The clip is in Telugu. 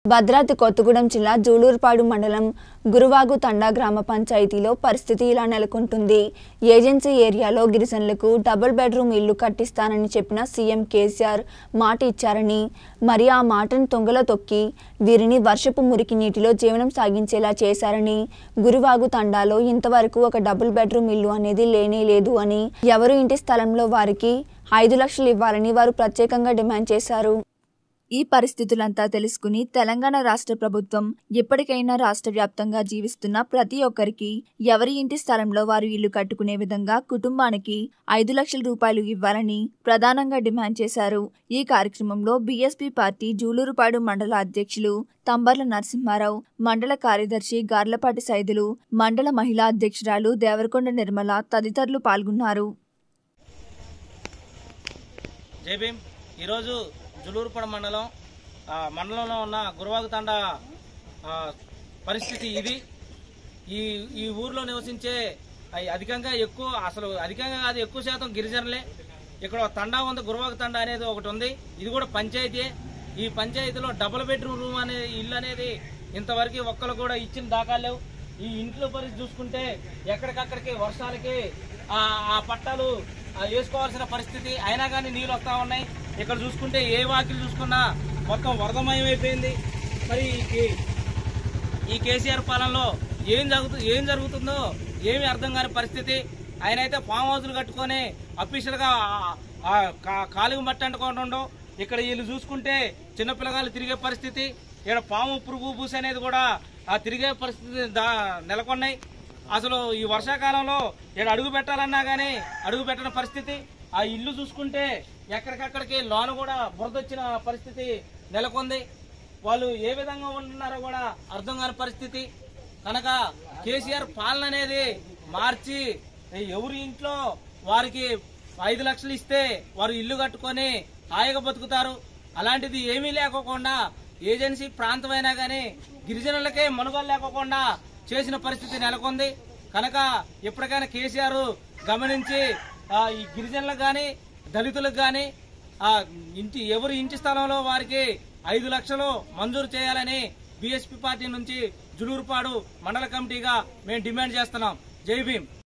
భద్రాద్రి కొత్తగూడెం జిల్లా జూలూరుపాడు మండలం గురువాగు తండా గ్రామ పంచాయతీలో పరిస్థితి ఇలా నెలకొంటుంది ఏజెన్సీ ఏరియాలో గిరిజనులకు డబుల్ బెడ్రూమ్ ఇల్లు కట్టిస్తానని చెప్పిన సీఎం కేసీఆర్ మాట ఇచ్చారని మరి ఆ మాటను తొంగలో తొక్కి వీరిని వర్షపు మురికి నీటిలో జీవనం సాగించేలా చేశారని గురువాగు తండాలో ఇంతవరకు ఒక డబుల్ బెడ్రూమ్ ఇల్లు అనేది లేనే లేదు అని ఎవరు ఇంటి స్థలంలో వారికి ఐదు లక్షలు ఇవ్వాలని వారు ప్రత్యేకంగా డిమాండ్ చేశారు ఈ పరిస్థితులంతా తెలుసుకుని తెలంగాణ రాష్ట్ర ప్రభుత్వం ఎప్పటికైనా రాష్ట్ర వ్యాప్తంగా జీవిస్తున్న ప్రతి ఒక్కరికి ఎవరి ఇంటి స్థలంలో వారు ఇల్లు కట్టుకునే విధంగా కుటుంబానికి ఐదు లక్షల రూపాయలు ఇవ్వాలని ప్రధానంగా డిమాండ్ చేశారు ఈ కార్యక్రమంలో బీఎస్పీ పార్టీ జూలూరుపాడు మండల అధ్యక్షులు తంబర్ల నరసింహారావు మండల కార్యదర్శి గార్లపాటి సైదులు మండల మహిళా అధ్యక్షురాలు దేవరకొండ నిర్మల తదితరులు పాల్గొన్నారు జై భీమ్ ఈరోజు జులూరుపడ మండలం ఆ, మండలంలో ఉన్న గురువాగు తండ ఆ, పరిస్థితి ఇది ఈ ఈ ఊర్లో నివసించే అయి అధికంగా ఎక్కువ అసలు అధికంగా కాదు ఎక్కువ శాతం గిరిజనులే ఇక్కడ ఒక తండా ఉంది గురువాగు తండా అనేది ఒకటి ఉంది ఇది కూడా పంచాయతీ ఈ పంచాయతీలో డబుల్ బెడ్రూమ్ రూమ్ అనే ఇల్లు అనేది ఇంతవరకు ఒక్కరు కూడా ఇచ్చిన దాఖలు లేవు ఈ ఇంట్లో పరిస్థితి చూసుకుంటే ఎక్కడికక్కడికి వర్షాలకి ఆ ఆ పట్టాలు ఆ, వేసుకోవాల్సిన పరిస్థితి అయినా కానీ నీళ్ళు వస్తా ఉన్నాయి ఇక్కడ చూసుకుంటే ఏ వాకిలు చూసుకున్నా మొత్తం వరదమయం అయిపోయింది మరి ఈ- ఈ కేసీఆర్ పాలనలో ఏం జరుగుతు ఏం జరుగుతుందో ఏమీ అర్థం కాని పరిస్థితి ఆయన అయితే ఫామ్ హౌస్లు కట్టుకొని అఫీషియల్ గా ఆ- ఆ కా- కాలుగు మట్టి అంటుకోవడం ఇక్కడ వీళ్ళు చూసుకుంటే చిన్న పిల్లగాళ్ళు తిరిగే పరిస్థితి ఇక్కడ పాము పురుగు పూసి అనేది కూడా ఆ తిరిగే పరిస్థితి దా- నెలకొన్నాయి అసలు ఈ వర్షాకాలంలో ఇక్కడ అడుగు పెట్టాలన్నా గానీ అడుగు పెట్టని పరిస్థితి ఆ ఇల్లు చూసుకుంటే ఎక్కడికక్కడికి లోన కూడా బురదొచ్చిన పరిస్థితి నెలకొంది వాళ్ళు ఏ విధంగా ఉంటున్నారో కూడా అర్థం కాని పరిస్థితి కనుక కేసీఆర్ పాలన అనేది మార్చి ఎవరి ఇంట్లో వారికి ఐదు లక్షలు ఇస్తే వారు ఇల్లు కట్టుకొని హాయిగా బతుకుతారు అలాంటిది ఏమీ లేకోకుండా ఏజెన్సీ ప్రాంతమైనా గానీ గిరిజనులకే మనుగోలు లేకోకుండా చేసిన పరిస్థితి నెలకొంది కనుక ఎప్పటికైనా కేసీఆర్ గమనించి ఆ, ఈ గిరిజనులకు గాని దళితులకు గాని ఆ ఇంటి ఎవరి ఇంటి స్థలంలో వారికి ఐదు లక్షలు మంజూరు చేయాలని బీఎస్పీ పార్టీ నుంచి జులూరుపాడు మండల కమిటీగా మేము డిమాండ్ చేస్తున్నాం జై భీమ్